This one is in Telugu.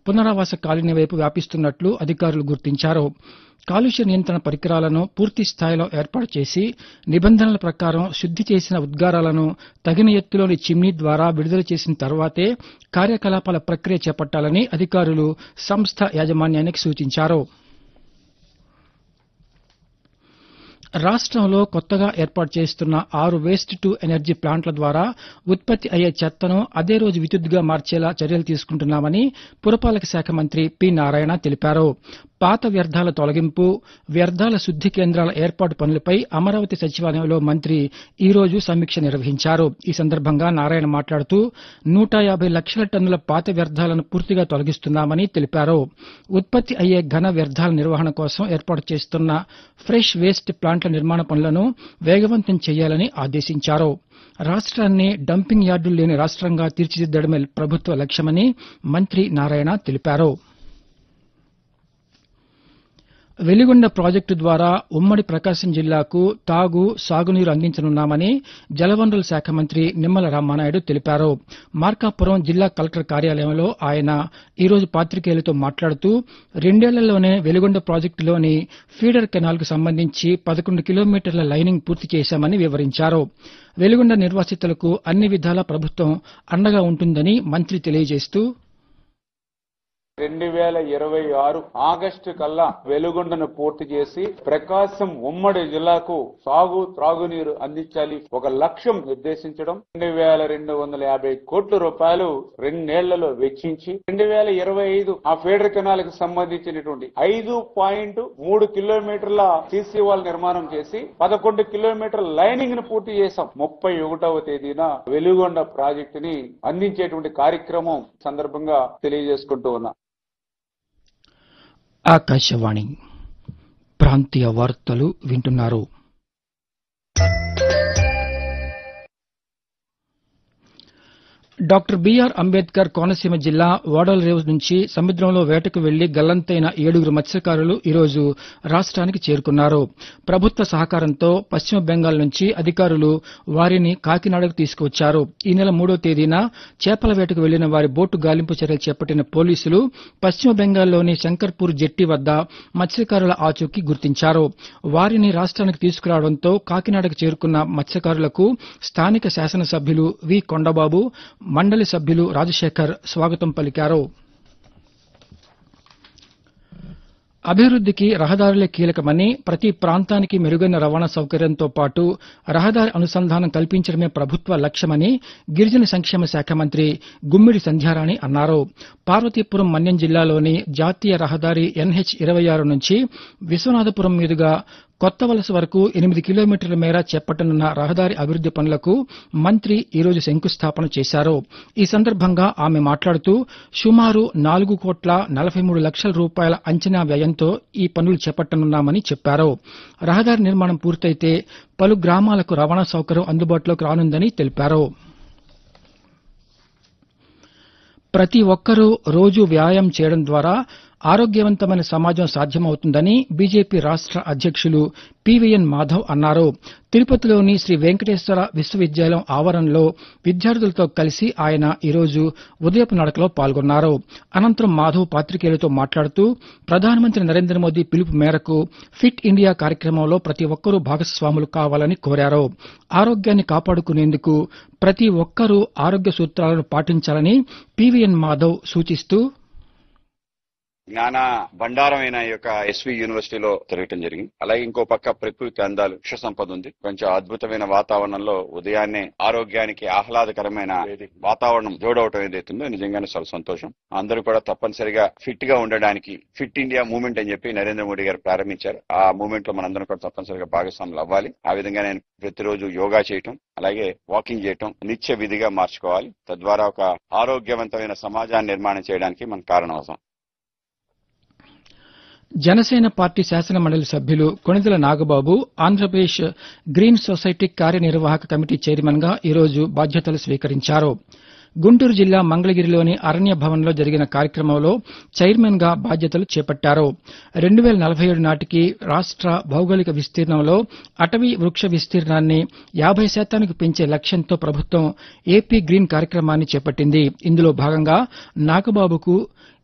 పునరావాస కాలనీ వైపు వ్యాపిస్తున్నట్లు అధికారులు గుర్తించారు కాలుష్య నియంత్రణ పరికరాలను పూర్తి స్థాయిలో ఏర్పాటు చేసి నిబంధనల ప్రకారం శుద్ది చేసిన ఉద్గారాలను తగిన ఎత్తులోని చిమ్నీ ద్వారా విడుదల చేసిన తర్వాతే కార్యకలాపాల ప్రక్రియ చేపట్టాలని అధికారులు సంస్థ యాజమాన్యానికి సూచించారు రాష్ట్రంలో కొత్తగా ఏర్పాటు చేస్తున్న ఆరు వేస్ట్ టు ఎనర్జీ ప్లాంట్ల ద్వారా ఉత్పత్తి అయ్యే చెత్తను అదే రోజు విద్యుత్తుగా మార్చేలా చర్యలు తీసుకుంటున్నామని పురపాలక శాఖ మంత్రి పి నారాయణ తెలిపారు పాత వ్యర్థాల తొలగింపు వ్యర్థాల శుద్ది కేంద్రాల ఏర్పాటు పనులపై అమరావతి సచివాలయంలో మంత్రి ఈ రోజు సమీక్ష నిర్వహించారు ఈ సందర్భంగా నారాయణ మాట్లాడుతూ నూట యాభై లక్షల టన్నుల పాత వ్యర్థాలను పూర్తిగా తొలగిస్తున్నామని తెలిపారు ఉత్పత్తి అయ్యే ఘన వ్యర్థాల నిర్వహణ కోసం ఏర్పాటు చేస్తున్న ఫ్రెష్ వేస్ట్ ప్లాంట్ల నిర్మాణ పనులను వేగవంతం చేయాలని ఆదేశించారు రాష్ట్రాన్ని డంపింగ్ యార్డులు లేని రాష్ట్రంగా తీర్చిదిద్దడమే ప్రభుత్వ లక్ష్యమని మంత్రి నారాయణ తెలిపారు వెలిగొండ ప్రాజెక్టు ద్వారా ఉమ్మడి ప్రకాశం జిల్లాకు తాగు సాగునీరు అందించనున్నామని జలవనరుల శాఖ మంత్రి నిమ్మల రామానాయుడు తెలిపారు మార్కాపురం జిల్లా కలెక్టర్ కార్యాలయంలో ఆయన ఈరోజు పాతికేయులతో మాట్లాడుతూ రెండేళ్లలోనే వెలిగొండ ప్రాజెక్టులోని ఫీడర్ కెనాల్కు సంబంధించి పదకొండు కిలోమీటర్ల లైనింగ్ పూర్తి చేశామని వివరించారు వెలిగొండ నిర్వాసితులకు అన్ని విధాలా ప్రభుత్వం అండగా ఉంటుందని మంత్రి తెలియజేస్తూ రెండు వేల ఇరవై ఆరు ఆగస్టు కల్లా వెలుగొండను పూర్తి చేసి ప్రకాశం ఉమ్మడి జిల్లాకు సాగు త్రాగునీరు అందించాలి ఒక లక్ష్యం నిర్దేశించడం రెండు వేల రెండు వందల యాభై కోట్ల రూపాయలు రెండేళ్లలో వెచ్చించి రెండు వేల ఇరవై ఐదు ఆ ఫీడర్ కెనాల్ కి సంబంధించినటువంటి ఐదు పాయింట్ మూడు కిలోమీటర్ల సీసీ వాల్ నిర్మాణం చేసి పదకొండు కిలోమీటర్ల లైనింగ్ ను పూర్తి చేశాం ముప్పై ఒకటవ తేదీన వెలుగొండ ప్రాజెక్టుని అందించేటువంటి కార్యక్రమం సందర్భంగా తెలియజేసుకుంటూ ఉన్నా ఆకాశవాణి ప్రాంతీయ వార్తలు వింటున్నారు డాక్టర్ బిఆర్ అంబేద్కర్ కోనసీమ జిల్లా ఓడలరేవు నుంచి సముద్రంలో వేటకు వెళ్లి గల్లంతైన ఏడుగురు మత్స్యకారులు ఈరోజు రాష్ట్రానికి చేరుకున్నారు ప్రభుత్వ సహకారంతో పశ్చిమ బెంగాల్ నుంచి అధికారులు వారిని కాకినాడకు తీసుకువచ్చారు ఈ నెల మూడో తేదీన చేపల వేటకు వెళ్లిన వారి బోటు గాలింపు చర్యలు చేపట్టిన పోలీసులు పశ్చిమ బెంగాల్లోని శంకర్పూర్ జెట్టి వద్ద మత్స్యకారుల ఆచూకీ గుర్తించారు వారిని రాష్ట్రానికి తీసుకురావడంతో కాకినాడకు చేరుకున్న మత్స్యకారులకు స్థానిక శాసనసభ్యులు వి కొండబాబు మండలి సభ్యులు రాజశేఖర్ స్వాగతం పలికారు అభివృద్దికి రహదారులే కీలకమని ప్రతి ప్రాంతానికి మెరుగైన రవాణా సౌకర్యంతో పాటు రహదారి అనుసంధానం కల్పించడమే ప్రభుత్వ లక్ష్యమని గిరిజన సంక్షేమ శాఖ మంత్రి గుమ్మిడి సంధ్యారాణి అన్నారు పార్వతీపురం మన్యం జిల్లాలోని జాతీయ రహదారి ఎన్హెచ్ ఇరవై ఆరు నుంచి విశ్వనాథపురం మీదుగా కొత్త వలస వరకు ఎనిమిది కిలోమీటర్ల మేర చేపట్టనున్న రహదారి అభివృద్ది పనులకు మంత్రి ఈరోజు శంకుస్థాపన చేశారు ఈ సందర్భంగా ఆమె మాట్లాడుతూ సుమారు నాలుగు కోట్ల నలభై మూడు లక్షల రూపాయల అంచనా వ్యయంతో ఈ పనులు చేపట్టనున్నామని చెప్పారు రహదారి నిర్మాణం పూర్తయితే పలు గ్రామాలకు రవాణా సౌకర్యం అందుబాటులోకి రానుందని తెలిపారు ప్రతి ఒక్కరూ రోజూ వ్యాయామం చేయడం ద్వారా ఆరోగ్యవంతమైన సమాజం సాధ్యమవుతుందని బీజేపీ రాష్ట అధ్యక్షులు పీవీఎన్ మాధవ్ అన్నారు తిరుపతిలోని శ్రీ వెంకటేశ్వర విశ్వవిద్యాలయం ఆవరణలో విద్యార్థులతో కలిసి ఆయన ఈరోజు ఉదయపు నడకలో పాల్గొన్నారు అనంతరం మాధవ్ పాతికేయులతో మాట్లాడుతూ ప్రధానమంత్రి నరేంద్ర మోదీ పిలుపు మేరకు ఫిట్ ఇండియా కార్యక్రమంలో ప్రతి ఒక్కరూ భాగస్వాములు కావాలని కోరారు ఆరోగ్యాన్ని కాపాడుకునేందుకు ప్రతి ఒక్కరూ ఆరోగ్య సూత్రాలను పాటించాలని పీవీఎన్ మాధవ్ సూచిస్తూ జ్ఞాన బండారమైన ఈ యొక్క ఎస్వి యూనివర్సిటీలో తిరగటం జరిగింది అలాగే ఇంకో పక్క ప్రకృతి అందాలు విశ్వ సంపద ఉంది కొంచెం అద్భుతమైన వాతావరణంలో ఉదయాన్నే ఆరోగ్యానికి ఆహ్లాదకరమైన వాతావరణం జోడవటం ఏదైతుందో నిజంగానే చాలా సంతోషం అందరూ కూడా తప్పనిసరిగా ఫిట్ గా ఉండడానికి ఫిట్ ఇండియా మూవ్మెంట్ అని చెప్పి నరేంద్ర మోడీ గారు ప్రారంభించారు ఆ మూవ్మెంట్ లో మనందరం కూడా తప్పనిసరిగా భాగస్వాములు అవ్వాలి ఆ విధంగా నేను ప్రతిరోజు యోగా చేయటం అలాగే వాకింగ్ చేయటం నిత్య విధిగా మార్చుకోవాలి తద్వారా ఒక ఆరోగ్యవంతమైన సమాజాన్ని నిర్మాణం చేయడానికి మనం కారణం అవుతాం జనసేన పార్టీ శాసన మండలి సభ్యులు కొణిదెల నాగబాబు ఆంధ్రప్రదేశ్ గ్రీన్ సొసైటీ కార్యనిర్వాహక కమిటీ చైర్మన్ గా ఈరోజు బాధ్యతలు స్వీకరించారు గుంటూరు జిల్లా మంగళగిరిలోని అరణ్య భవన్లో జరిగిన కార్యక్రమంలో చైర్మన్ గా బాధ్యతలు చేపట్టారు రెండు వేల నలభై ఏడు నాటికి రాష్ట భౌగోళిక విస్తీర్ణంలో అటవీ వృక్ష విస్తీర్ణాన్ని యాభై శాతానికి పెంచే లక్ష్యంతో ప్రభుత్వం ఏపీ గ్రీన్ కార్యక్రమాన్ని చేపట్టింది ఇందులో భాగంగా నాగబాబుకు